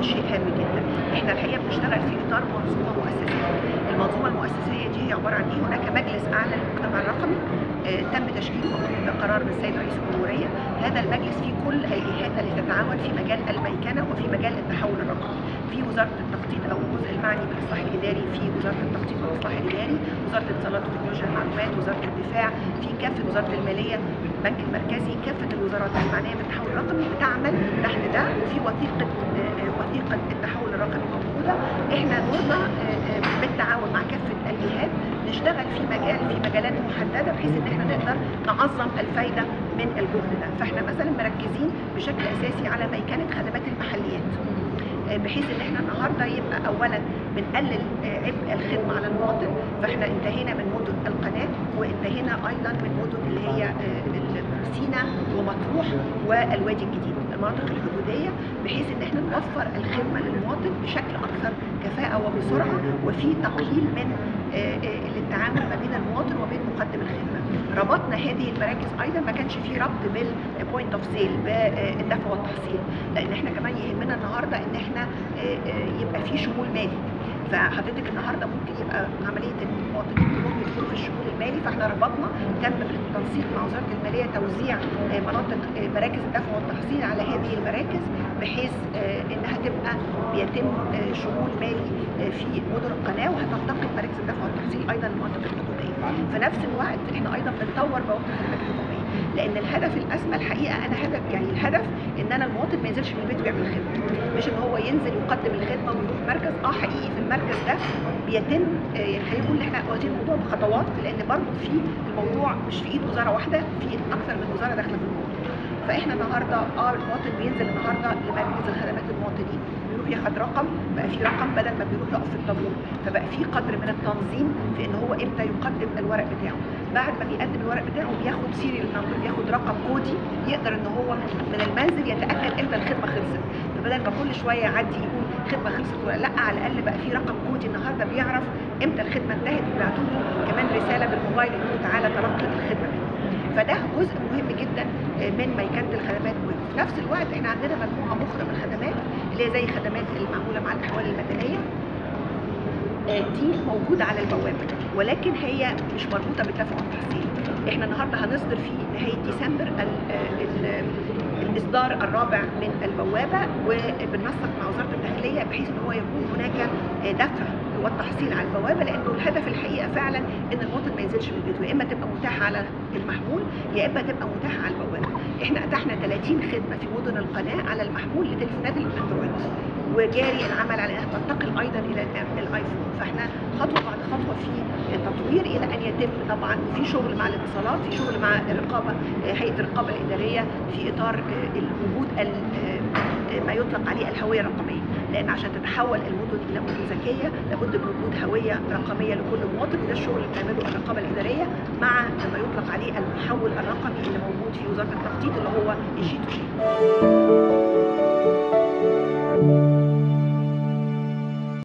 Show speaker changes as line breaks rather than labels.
شيء هام جدا احنا الحقيقه بنشتغل في اطار منظومه مؤسسيه المنظومه المؤسسيه دي هي عباره عن ايه هناك مجلس اعلى للمجتمع الرقمي آه، تم تشكيله بقرار من السيد رئيس الجمهوريه هذا المجلس فيه كل الجهات التي تتعاون في مجال الميكنه وفي مجال التحول الرقمي في وزاره التخطيط او الجزء المعني بالاصلاح الاداري في وزاره التخطيط والاصلاح الاداري وزاره الاتصالات وتكنولوجيا المعلومات وزاره الدفاع في كافه وزاره الماليه البنك المركزي كافه الوزارات المعنيه بالتحول الرقمي بتعمل تحت ده وفي وثيقه آه، آه، وثيقه التحول الرقمي موجوده احنا دورنا آه، آه، بالتعاون مع كافه الجهات نشتغل في مجال في مجالات محدده بحيث ان احنا نقدر نعظم الفايده من الجهد ده فاحنا مثلا مركزين بشكل اساسي على ميكنه خدمات المحليات آه، بحيث ان احنا النهارده يبقى اولا بنقلل آه، عبء الخدمه على المواطن فاحنا انتهينا من مدن القناه وانتهينا ايضا من مدن اللي هي آه، سينا ومطروح والوادي الجديد المناطق الحدوديه بحيث ان احنا نوفر الخدمه للمواطن بشكل اكثر كفاءه وبسرعه وفي تقليل من آه، آه، التعامل ما بين المواطن وبين مقدم الخدمه ربطنا هذه المراكز ايضا ما كانش في ربط بالبوينت اوف سيل بالدفع والتحصيل لان احنا كمان يهمنا النهارده ان احنا آه، آه، يبقى في شمول مالي فحضرتك النهارده ممكن يبقى عمليه المواطنين كلهم يدخلوا في الشمول المالي فاحنا ربطنا تم بالتنسيق مع وزاره الماليه توزيع آه، مناطق آه، مراكز الدفع والتحصيل على هذه المراكز بحيث آه، انها تبقى بيتم آه، شمول مالي آه، في مدن القناه وهتنتقل مراكز الدفع والتحصيل ايضا للمناطق الحدوديه في نفس الوقت احنا ايضا بنطور بوابه الخدمات الحكوميه لان الهدف الاسمى الحقيقه انا هدف يعني الهدف ان انا المواطن ما ينزلش من البيت ويعمل خدمه مش ان هو ينزل يقدم الخدمه ويروح مركز اه حقيقي في المركز ده بيتم آه، يعني خلينا نقول احنا واخدين الموضوع بخطوات لان برضه في الموضوع مش في ايد وزاره واحده في اكثر من وزاره داخله في الموضوع فاحنا النهارده اه المواطن بينزل النهارده لمركز الخدمات المواطنين بيروح ياخد رقم بقى في رقم بدل ما بيروح يقف في الطابور فبقى في قدر من التنظيم في ان هو امتى يقدم الورق بتاعه بعد ما بيقدم الورق بتاعه بياخد سيريال نمبر بياخد رقم كودي يقدر ان هو من المنزل يتاكد امتى الخدمه خلصت فبدل ما كل شويه يعدي يقول خدمه خلصت ولا لا على الاقل بقى في رقم كودي النهارده بيعرف امتى الخدمه انتهت وبيبعتوا له كمان رساله بالموبايل يقول تعالى تلقي الخدمه منه فده جزء مهم جدا من ميكنه الخدمات وفي نفس الوقت احنا عندنا مجموعه اخرى من الخدمات اللي هي زي خدمات المعموله مع الاحوال المدنيه آه، دي موجوده على البوابه ولكن هي مش مربوطه بالدفع والتحصيل احنا النهارده هنصدر في نهايه ديسمبر ال- ال- الاصدار الرابع من البوابه وبننسق مع وزاره الداخليه بحيث ان هو يكون هناك آه، دفع والتحصيل على البوابه لانه الهدف الحقيقه فعلا ان المواطن ما ينزلش من بيته يا اما تبقى متاحه على المحمول يا اما تبقى متاحه على البوابه احنا اتحنا 30 خدمه في مدن القناه على المحمول لتليفونات الاندرويد وجاري العمل على انها تنتقل ايضا الى الايفون فاحنا خطوه بعد خطوه في التطوير الى ان يتم طبعا في شغل مع الاتصالات في شغل مع الرقابه آه، هيئه الرقابه الاداريه في اطار آه، الوجود ال- آه، ما يطلق عليه الهويه الرقميه لان عشان تتحول المدن الى مدن ذكيه لابد من وجود هويه رقميه لكل مواطن وده الشغل اللي بتعمله الرقابه الاداريه مع ما يطلق عليه المحول الرقمي اللي موجود في وزاره التخطيط اللي هو الجي تو جي